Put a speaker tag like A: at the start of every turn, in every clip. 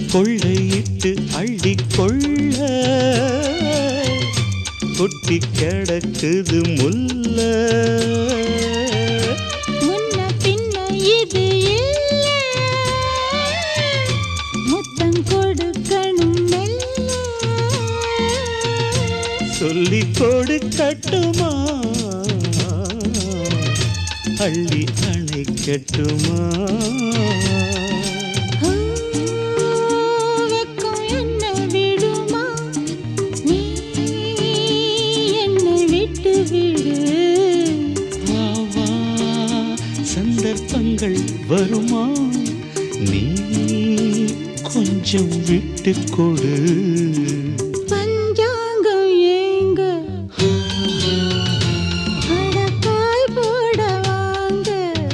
A: கொள்ளையிட்டு அள்ளிக்கொள்ள கொட்டி கிடக்குது முல்ல
B: முன்ன பின்ன இது இல்ல முத்தம் கொடுக்கணும் மெல்ல
A: சொல்லி கொடுக்கட்டுமா அள்ளி அணைக்கட்டுமா
B: ஓ, வெக்கம் என்ன விடுமா நீ என்னை விட்டு விடு
A: வா வா சந்தர்ப்பங்கள் வருமா நீ கொஞ்சம் விட்டு கொடு
B: பஞ்சாங்கம் ஏங்க அடக்காய் போட வாங்க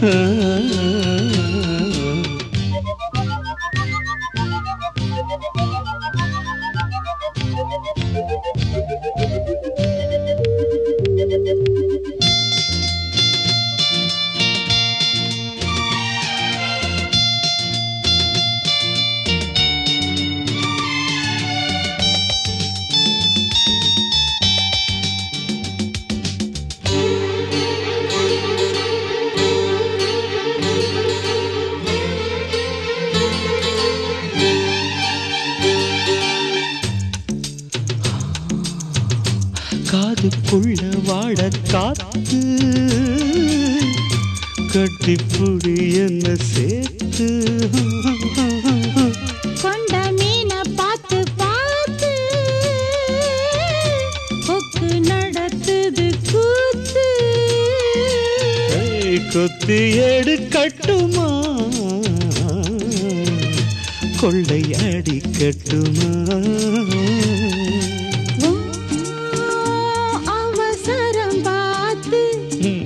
A: காதுக்குள்ள வாட காத்து கட்டிப்புடி என்ன சேர்த்து
B: கொண்ட மீனை பார்த்து பார்த்து கொக்கு நடத்துது கூத்து
A: ஏய், கொத்தி எடுக்கட்டுமா கொள்ளை அடிக்கட்டுமா
B: ஓ, அவசரம் பார்த்து
A: ம்.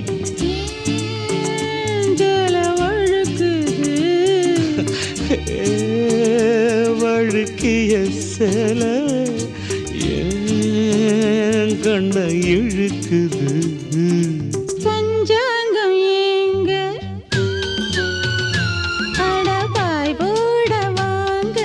B: ஏஞ்சல வழுக்குது
A: ஏ, வழுக்கிய சில ஏன் கண்ண இழுக்குது
B: பஞ்சாங்கம் ஏங்க அடபாய் போட வாங்க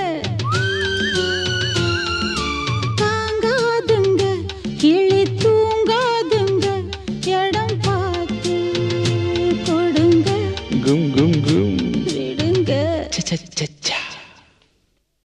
B: தாங்காதுங்க கிளி தூங்காதுங்க இடம் பார்த்து கொடுங்க
A: கும் கும் கும்
B: விடுங்க
A: ச, ச, ச,